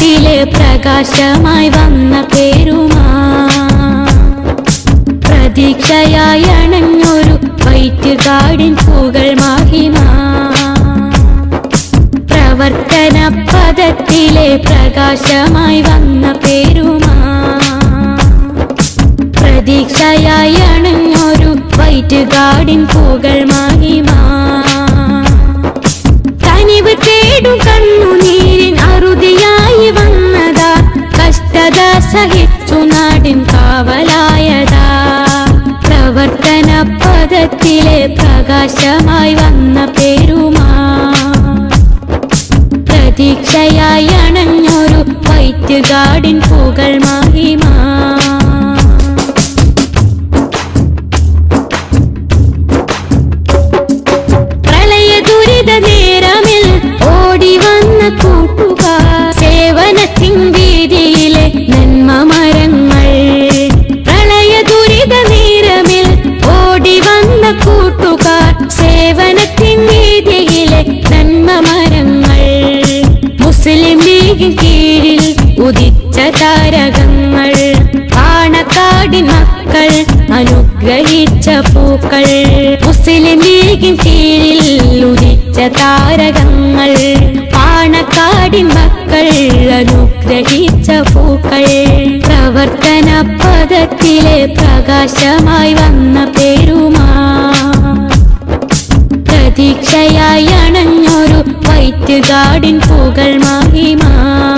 പദത്തിലെ പ്രകാശമായി വന്ന പേരുമാ പ്രതീക്ഷയായി അണഞ്ഞൊരു വൈറ്റ് ഗാർഡിൻ പൂകൾ മാഹിമാ പ്രവർത്തന പദത്തിലെ പ്രകാശമായി വന്ന പേരുമാ പ്രതീക്ഷയായി അണഞ്ഞൊരു വൈറ്റ് ഗാർഡിൻ പൂകൾ മാഹിമാ കനിവ് തേടും കണ്ണുനീരിൻ അറുതിയായി വന്നതാ കഷ്ടത സഹിച്ചു നാടിൻ കാവലായതാ പ്രവർത്തന പദത്തിലെ പ്രകാശമായി വന്ന പേരുമാ പ്രതീക്ഷയായി അണഞ്ഞൊരു വൈറ്റ് ഗാർഡിൻ പൂകൾ മാഹിമാ പ്രളയ ദുരിത നേരമിൽ ഓടി വന്ന കൂട്ടുകാർ സേവനത്തിൻ വീതിയിലെ നന്മ മരങ്ങൾ പ്രളയ ദുരിത നേരമിൽ ഓടി വന്ന കൂട്ടുകാർ സേവനത്തിൻ വീതിയിലെ നന്മ മരങ്ങൾ മുസ്ലിം ലീഗിൻ കീഴിൽ ഉദിച്ച താരകങ്ങൾ പാണക്കാടിൻ മക്കൾ അനുഗ്രഹിച്ച പൂക്കൾ മുസ്ലിം ലീഗിൻ കീഴിൽ ഉദിച്ച താരകങ്ങൾ പാണക്കാടിൻ മക്കൾ അനുഗ്രഹിച്ച പൂക്കൾ പ്രവർത്തന പദത്തിലെ പ്രകാശമായി വന്ന പേരുമാ പ്രതീക്ഷയായി അണഞ്ഞൊരു വൈറ്റ് ഗാർഡിൻ പൂകൾ മാഹിമാ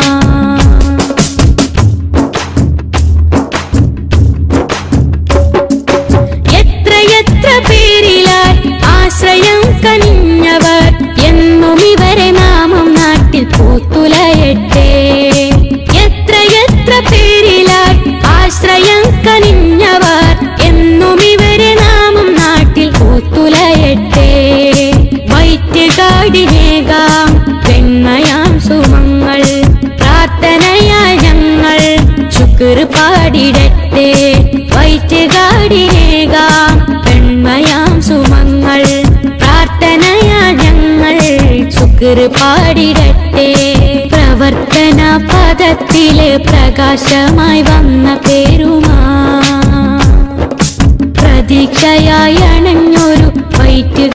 എത്രയെത്ര പേരിലായി ആശ്രയം കനിഞ്ഞവർ എന്നും ഇവരെ നാമം നാട്ടിൽ പൂത്തുലയട്ടെ എത്രയെത്ര പേരിലായി ആശ്രയം കനിഞ്ഞവർ എന്നും ഇവരെ നാമം നാട്ടിൽ പൂത്തുലയട്ടെ വൈറ്റ് കാടിനേകാം പെൺമയാം സുമങ്ങൾ പ്രാർത്ഥനയാൽ ഞങ്ങൾ ശുക്ർ പാടിടട്ടെ വൈറ്റ് കാടിനേകാം പെൺമയാം സുമങ്ങൾ പ്രാർത്ഥനയാൽ ഞങ്ങൾ ശുക്ർ പാടിടട്ടെ പ്രവർത്തന പദത്തിലെ പ്രകാശമായി വന്ന പേരുമാ പ്രതീക്ഷയായി അണഞ്ഞൊരു വൈറ്റ്